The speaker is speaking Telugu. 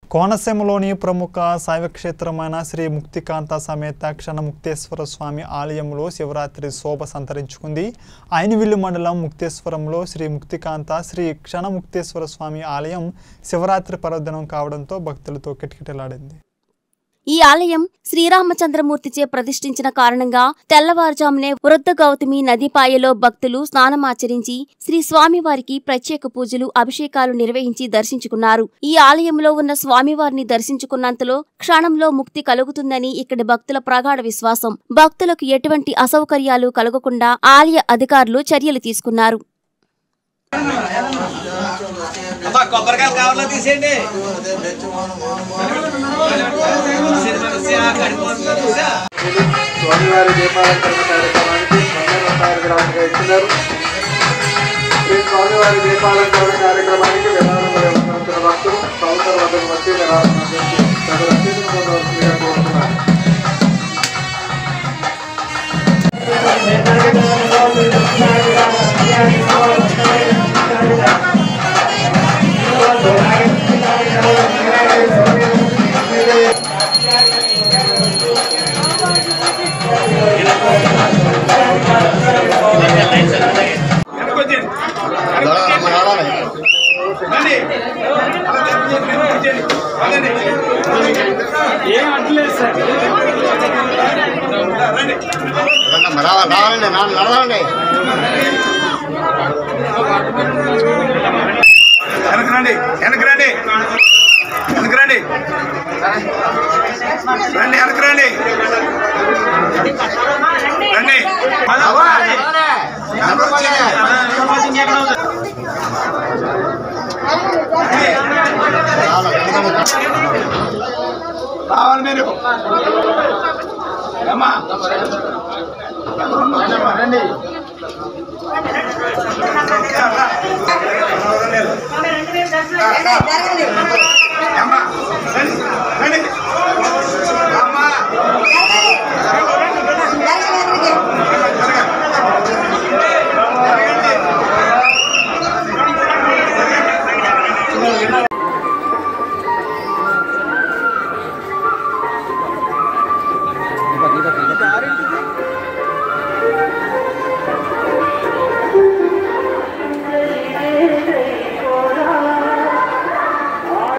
కోనసీమలోని ప్రముఖ శైవ క్షేత్రమైన శ్రీ ముక్తికాంత సమేత క్షణముక్తేశ్వర స్వామి ఆలయంలో శివరాత్రి శోభ సంతరించుకుంది ఐనవిల్లు మండలం ముక్తేశ్వరంలో శ్రీ ముక్తికాంత శ్రీ క్షణముక్తేశ్వర స్వామి ఆలయం శివరాత్రి పర్వదినం కావడంతో భక్తులతో కిటకిటలాడింది ఈ ఆలయం శ్రీరామచంద్రమూర్తిచే ప్రతిష్ఠించిన కారణంగా తెల్లవారుజామునే వృద్ధ గౌతమి నదిపాయలో భక్తులు స్నానమాచరించి శ్రీ స్వామివారికి ప్రత్యేక పూజలు అభిషేకాలు నిర్వహించి దర్శించుకున్నారు ఈ ఆలయంలో ఉన్న స్వామివారిని దర్శించుకున్నంతలో క్షణంలో ముక్తి కలుగుతుందని ఇక్కడి భక్తుల ప్రగాఢ విశ్వాసం భక్తులకు ఎటువంటి అసౌకర్యాలు కలగకుండా ఆలయ అధికారులు చర్యలు తీసుకున్నారు అమ్మా కొబ్బరికాయలు కావాలో తీసేయండి స్వామివారి దీపాలంకరణ కార్యక్రమానికి వంద రూపాయల గ్రాముగా ఇస్తున్నారు ఈ స్వామివారి దీపాలంకరణ కార్యక్రమానికి విరాళం ఇవ్వవలసిన భక్తులు కౌంటర్ వద్దకు వచ్చి విరాళం అందించి తగు రసీదును పొందవలసిందిగా కోరుతున్నారు రావాలండి నాన్న నడవాలండి వెనక రండి వెనక రండి వెనక రండి రండి వెనక రండి రండి రావాలి మీరు అమ్మా రండి